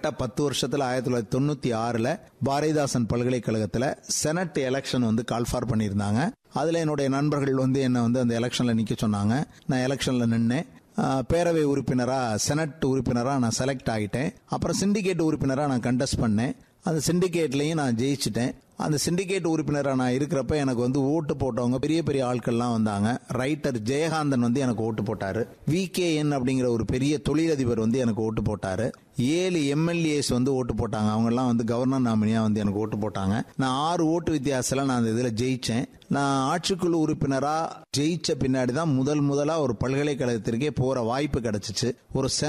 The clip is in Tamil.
கரெக்டாக பத்து வருஷத்தில் ஆயிரத்தி தொள்ளாயிரத்தி தொண்ணூற்றி ஆறில் பாரதிதாசன் பல்கலைக்கழகத்தில் செனட் எலெக்ஷன் வந்து கால்ஃபார் பண்ணியிருந்தாங்க அதில் என்னுடைய நண்பர்கள் வந்து என்னை வந்து அந்த எலெக்ஷனில் நிற்க சொன்னாங்க நான் எலெக்ஷனில் நின்னேன் ஆஹ் பேரவை உறுப்பினராக செனட் உறுப்பினராக நான் செலக்ட் ஆகிட்டேன் அப்புறம் சிண்டிகேட் உறுப்பினராக நான் கண்டெஸ்ட் பண்ணேன் அந்த சிண்டிகேட்லையும் நான் ஜெயிச்சிட்டேன் அந்த சிண்டிகேட் உறுப்பினராக நான் இருக்கிறப்ப எனக்கு வந்து ஓட்டு போட்டவங்க பெரிய பெரிய ஆட்கள்லாம் வந்தாங்க ரைட்டர் ஜெயகாந்தன் வந்து எனக்கு ஓட்டு போட்டார் விகேஎன் அப்படிங்கிற ஒரு பெரிய தொழிலதிபர் வந்து எனக்கு ஓட்டு போட்டார் ஏழு எம்எல்ஏஸ் வந்து ஓட்டு போட்டாங்க அவங்கெல்லாம் வந்து கவர்னர் நாமினியாக வந்து எனக்கு ஓட்டு போட்டாங்க நான் ஆறு ஓட்டு வித்தியாசத்தில் நான் அந்த இதில் ஜெயித்தேன் நான் ஆட்சிக்குழு உறுப்பினராக ஜெயிச்ச பின்னாடி தான் முதல் முதலாக ஒரு பல்கலைக்கழகத்திற்கே போகிற வாய்ப்பு கிடைச்சிச்சு ஒரு